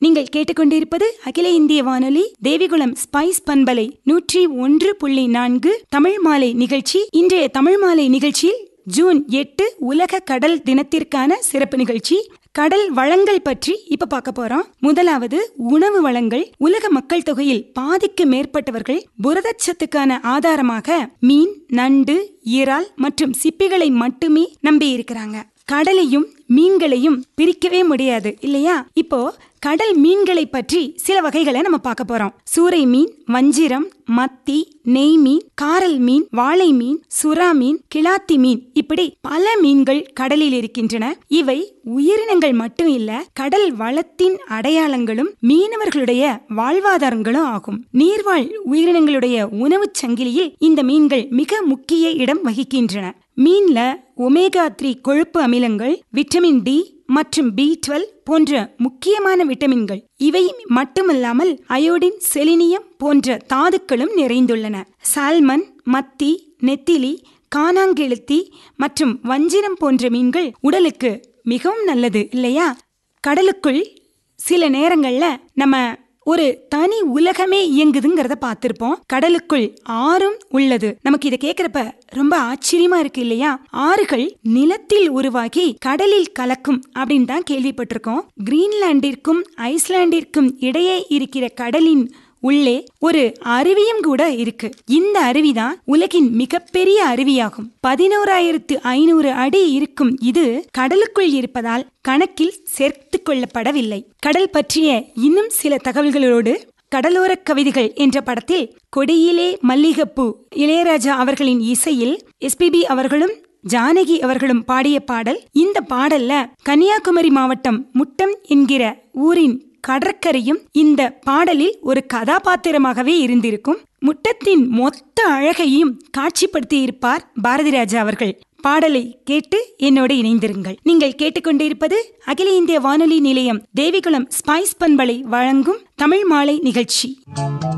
நீங்கள் கேட்டுக்கொண்டிருப்பது அகில இந்திய வானொலி தேவிகுளம் ஸ்பைஸ் பண்பலை நூற்றி ஒன்று புள்ளி நான்கு தமிழ் மாலை நிகழ்ச்சி இன்றைய தமிழ் மாலை நிகழ்ச்சியில் ஜூன் எட்டு உலக கடல் தினத்திற்கான சிறப்பு நிகழ்ச்சி கடல் வளங்கள் பற்றி இப்ப பார்க்க போறோம் முதலாவது உணவு வளங்கள் உலக மக்கள் தொகையில் பாதிக்கு மேற்பட்டவர்கள் புரதச்சத்துக்கான ஆதாரமாக மீன் நண்டு இறால் மற்றும் சிப்பிகளை மட்டுமே நம்பி இருக்கிறாங்க கடலையும் மீன்களையும் பிரிக்கவே முடியாது இல்லையா இப்போ கடல் மீன்களை பற்றி சில வகைகளை நம்ம பார்க்க போறோம் சூறை மீன் வஞ்சிரம் மத்தி நெய் மீன் காரல் மீன் வாழை மீன் சுறா மீன் கிளாத்தி மீன் இப்படி பல மீன்கள் கடலில் இருக்கின்றன இவை உயிரினங்கள் மட்டும் இல்ல கடல் வளத்தின் அடையாளங்களும் மீனவர்களுடைய வாழ்வாதாரங்களும் ஆகும் நீர்வாழ் உயிரினங்களுடைய உணவுச் சங்கிலியில் இந்த மீன்கள் மிக முக்கிய இடம் வகிக்கின்றன மீன்ல ஒமேகா த்ரீ கொழுப்பு அமிலங்கள் விட்டமின் டி மற்றும் பி டுவெல் போன்ற முக்கியமான விட்டமின்கள் இவை மட்டுமல்லாமல் அயோடின் செலினியம் போன்ற தாதுக்களும் நிறைந்துள்ளன சால்மன் மத்தி நெத்திலி கானாங்கெழுத்தி மற்றும் வஞ்சிரம் போன்ற மீன்கள் உடலுக்கு மிகவும் நல்லது இல்லையா கடலுக்குள் சில நேரங்கள்ல நம்ம ஒரு தனி உலகமே இயங்குதுங்கிறத பார்த்திருப்போம் கடலுக்குள் ஆறும் உள்ளது நமக்கு இதை கேக்குறப்ப ரொம்ப ஆச்சரியமா இருக்கு இல்லையா ஆறுகள் நிலத்தில் உருவாகி கடலில் கலக்கும் அப்படின்னு தான் கேள்விப்பட்டிருக்கோம் கிரீன்லாண்டிற்கும் ஐஸ்லாண்டிற்கும் இடையே இருக்கிற கடலின் உள்ளே ஒரு அருவியும் கூட இருக்கு இந்த அருவிதான் உலகின் மிகப்பெரிய அருவியாகும் பதினோராயிரத்து ஐநூறு அடி இருக்கும் இது கடலுக்குள் இருப்பதால் கணக்கில் சேர்த்து கொள்ளப்படவில்லை கடல் பற்றிய இன்னும் சில தகவல்களோடு கடலோர கவிதைகள் என்ற படத்தில் கொடியிலே மல்லிகப்பூ இளையராஜா அவர்களின் இசையில் எஸ்பிபி அவர்களும் ஜானகி அவர்களும் பாடிய பாடல் இந்த பாடல்ல கன்னியாகுமரி மாவட்டம் முட்டம் என்கிற ஊரின் கடற்கரையும் இந்த பாடலில் ஒரு கதாபாத்திரமாகவே இருந்திருக்கும் முட்டத்தின் மொத்த அழகையும் காட்சிப்படுத்தி இருப்பார் பாரதி ராஜா அவர்கள் பாடலை கேட்டு என்னோடு இணைந்திருங்கள் நீங்கள் கேட்டுக்கொண்டிருப்பது அகில இந்திய வானொலி நிலையம் தேவிகுளம் ஸ்பைஸ் பண்பலை வழங்கும் தமிழ் மாலை நிகழ்ச்சி